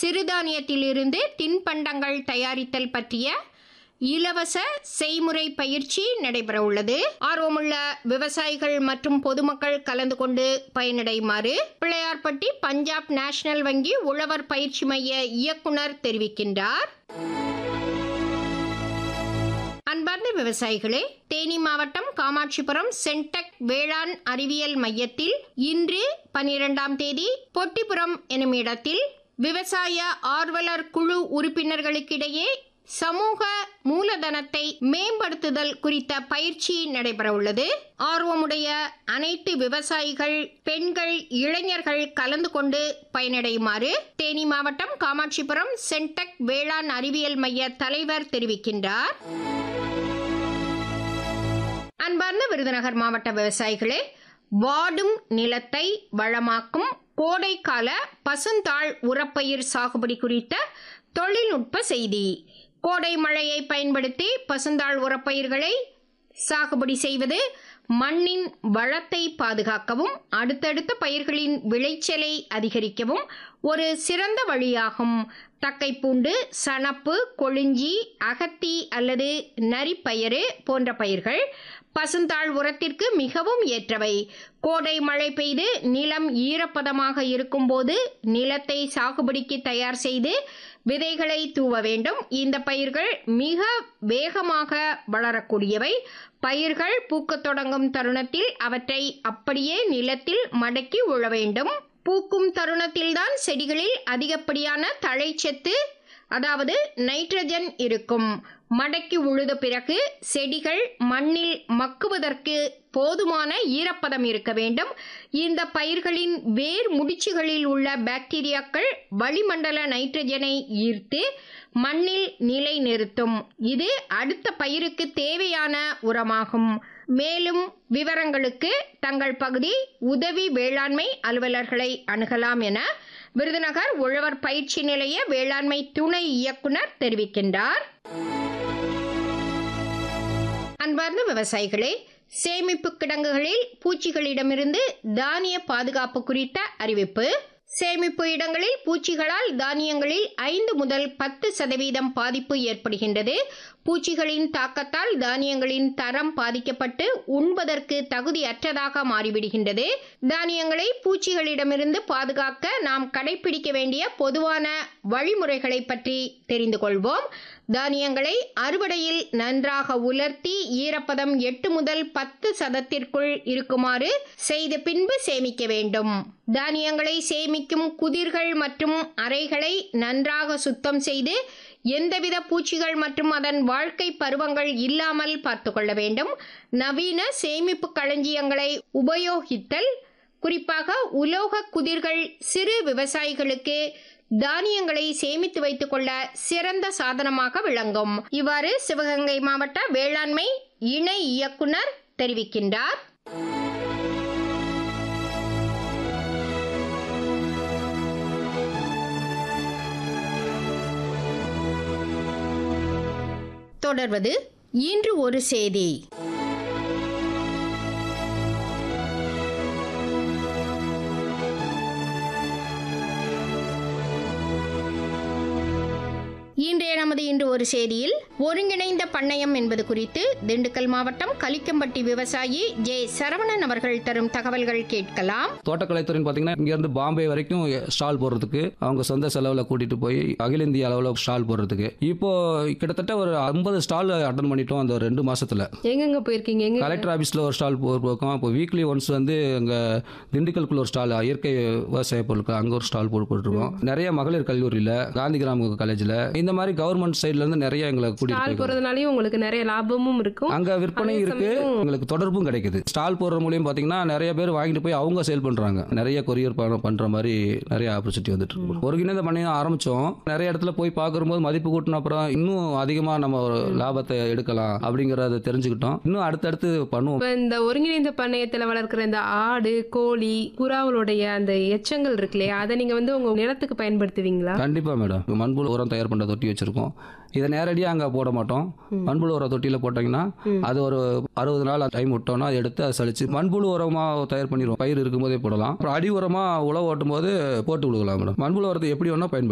சிறுதானியத்திலிருந்து தின்பண்டங்கள் தயாரித்தல் பற்றிய இலவச செய்முறை பயிற்சி நடைபெற உள்ளது ஆர்வமுள்ள விவசாயிகள் மற்றும் பொதுமக்கள் கலந்து கொண்டு பயனடையுமாறு பிள்ளையார்பட்டி பஞ்சாப் நேஷனல் வங்கி உழவர் பயிற்சி மைய இயக்குனர் தெரிவிக்கின்றார் அன்பார்ந்த விவசாயிகளே தேனி மாவட்டம் காமாட்சிபுரம் சென்டெக் வேளாண் அறிவியல் மையத்தில் இன்று பனிரெண்டாம் தேதி பொட்டிபுரம் எனும் இடத்தில் விவசாய ஆர்வலர் குழு உறுப்பினர்களுக்கிடையே சமூக மூலதனத்தை மேம்படுத்துதல் குறித்த பயிற்சி நடைபெற உள்ளது ஆர்வமுடைய அனைத்து விவசாயிகள் பெண்கள் இளைஞர்கள் கலந்து கொண்டு பயனடையுமாறு தேனி மாவட்டம் காமாட்சிபுரம் சென்டெக் வேளாண் அறிவியல் மைய தலைவர் தெரிவிக்கின்றார் அன்பார்ந்த விருதுநகர் மாவட்ட விவசாயிகளே வாடும் நிலத்தை வளமாக்கும் கோடைக்கால பசுந்தாள் உரப்பயிர் சாகுபடி குறித்த தொழில்நுட்ப செய்தி கோடை மழையை பயன்படுத்தி பசுந்தாள் உரப்பயிர்களை சாகுபடி செய்வது மண்ணின் வளத்தை பாதுகாக்கவும் அடுத்தடுத்த பயிர்களின் விளைச்சலை அதிகரிக்கவும் ஒரு சிறந்த வழியாகும் தக்கைப்பூண்டு சணப்பு கொளிஞ்சி அகத்தி அல்லது நரிப்பயிறு போன்ற பயிர்கள் பசுந்தாள் உரத்திற்கு மிகவும் ஏற்றவை கோடை மழை பெய்து நிலம் ஈரப்பதமாக இருக்கும்போது நிலத்தை சாகுபடிக்கு தயார் செய்து விதைகளை தூவ வேண்டும் இந்த பயிர்கள் மிக வேகமாக வளரக்கூடியவை பயிர்கள் பூக்கத் தொடங்கும் தருணத்தில் அவற்றை அப்படியே நிலத்தில் மடக்கி உழ வேண்டும் பூக்கும் தருணத்தில்தான் செடிகளில் அதிகப்படியான தழைச்சத்து அதாவது நைட்ரஜன் இருக்கும் மடக்கி உழுத பிறகு செடிகள் மண்ணில் மக்குவதற்கு போதுமான ஈரப்பதம் இருக்க வேண்டும் இந்த பயிர்களின் வேர் முடிச்சுகளில் உள்ள பாக்டீரியாக்கள் வளிமண்டல நைட்ரஜனை ஈர்த்து மண்ணில் நிலை நிறுத்தும் இது அடுத்த பயிருக்கு தேவையான உரமாகும் மேலும் விவரங்களுக்கு தங்கள் பகுதி உதவி வேளாண்மை அலுவலர்களை அணுகலாம் என விருதுநகர் உழவர் பயிற்சி நிலைய வேளாண்மை துணை இயக்குனர் தெரிவிக்கின்றார் அன்பார்ந்த விவசாயிகளே சேமிப்பு கிடங்குகளில் பூச்சிகளிடமிருந்து தானிய பாதுகாப்பு குறித்த அறிவிப்பு சேமிப்பு இடங்களில் பூச்சிகளால் தானியங்களில் ஐந்து முதல் பத்து சதவீதம் பாதிப்பு ஏற்படுகின்றது பூச்சிகளின் தாக்கத்தால் தானியங்களின் தரம் பாதிக்கப்பட்டு உண்பதற்கு தகுதியற்றதாக மாறிவிடுகின்றது தானியங்களை பூச்சிகளிடமிருந்து பாதுகாக்க நாம் கடைபிடிக்க வேண்டிய பொதுவான வழிமுறைகளை பற்றி தெரிந்து கொள்வோம் தானியங்களை அறுவடையில் நன்றாக உலர்த்தி ஈரப்பதம் எட்டு முதல் பத்து சதத்திற்குள் இருக்குமாறு செய்த பின்பு சேமிக்க வேண்டும் தானியங்களை சேமிக்கும் குதிர்கள் மற்றும் அறைகளை நன்றாக சுத்தம் செய்து எந்தவித பூச்சிகள் மற்றும் அதன் வாழ்க்கை பருவங்கள் இல்லாமல் பார்த்து கொள்ள வேண்டும் நவீன சேமிப்பு களஞ்சியங்களை உபயோகித்தல் குறிப்பாக உலோக குதிர்கள் சிறு விவசாயிகளுக்கு தானியங்களை சேமித்து வைத்துக் கொள்ள சிறந்த சாதனமாக விளங்கும் இவ்வாறு சிவகங்கை மாவட்ட வேளாண்மை இணை இயக்குனர் தெரிவிக்கின்றார் தொடர்வது இன்று ஒரு செய்தி இன்றைய நமது இன்று ஒரு செய்தியில் ஒருங்கிணைந்த பண்ணையம் என்பது குறித்து திண்டுக்கல் மாவட்டம் கலிக்கம்பட்டி விவசாயி ஜே சரவணன் அவர்கள் தரும் தகவல்கள் கேட்கலாம் தோட்டக்கலைத்துறைன்னு பார்த்தீங்கன்னா இங்கேருந்து பாம்பே வரைக்கும் ஸ்டால் போடுறதுக்கு அவங்க சொந்த செலவில் கூட்டிகிட்டு போய் அகில இந்திய அளவில் ஸ்டால் போடுறதுக்கு இப்போ கிட்டத்தட்ட ஒரு ஐம்பது ஸ்டால் அட்டன் பண்ணிட்டோம் அந்த ஒரு ரெண்டு மாசத்துல எங்கெங்க போயிருக்கீங்க எங்க கலெக்டர் ஆஃபீஸில் ஒரு ஸ்டால் போயிருக்கோம் இப்போ வீக்லி ஒன்ஸ் வந்து அங்கே திண்டுக்கல்குள்ள ஒரு ஸ்டால் இயற்கை விவசாய பொருட்கள் அங்கே ஒரு ஸ்டால் போட்டு போட்டுருக்கோம் நிறைய மகளிர் கல்லூரியில் காந்தி கிராம காலேஜில் இந்த மாதிரி கவர்மெண்ட் சைட்லேருந்து நிறைய எங்களை கூட்டிகிட்டு ஸ்டால் போய் போறதுனாலயும் உங்களுக்கு நிறைய லாபமும் இருக்கும் அங்க விற்பனை அதே இருக்கு சமயம் உங்களுக்கு தொடர்பும் கிடைக்குது ஸ்டால் போடுற மூலியம் பாத்தீங்கன்னா நிறைய பேர் வாங்கிட்டு போய் அவங்க சேல் பண்றாங்க நிறைய கொரியர் பண்ற மாதிரி நிறைய ஆப்பர்ச்சுனிட்டி வந்துட்டு இருக்கு ஒருங்கிணைந்த பண்ணி ஆரம்பிச்சோம் நிறைய இடத்துல போய் பார்க்கும்போது மதிப்பு கூட்டின அப்புறம் இன்னும் அதிகமா நம்ம ஒரு லாபத்தை எடுக்கலாம் அப்படிங்கறத தெரிஞ்சுக்கிட்டோம் இன்னும் அடுத்தடுத்து பண்ணுவோம் இப்ப இந்த ஒருங்கிணைந்த பண்ணையத்துல வளர்க்கிற இந்த ஆடு கோழி புறாவுடைய அந்த எச்சங்கள் இருக்கு இல்லையா அதை நீங்க வந்து உங்க நிலத்துக்கு பயன்படுத்துவீங்களா கண்டிப்பா மேடம் மண்புழு உரம் தயார் பண்ண தொட்டி வச்சிருக்கோம் இதை நேரடியாக அங்கே போட மாட்டோம் மண்புழு உரம் தொட்டியில் போட்டிங்கன்னா அது ஒரு அறுபது நாள் டைம் விட்டோம்னா அதை எடுத்து அதை சலிச்சு மண்புழு உரமாக தயார் பண்ணிடுவோம் பயிர் இருக்கும்போதே போடலாம் அப்புறம் அடி உரமாக உழவு ஓட்டும் போது போட்டு விடுக்கலாம் மேடம் மண்புழு உரத்தை எப்படி வேணால் பயன்படுத்தலாம்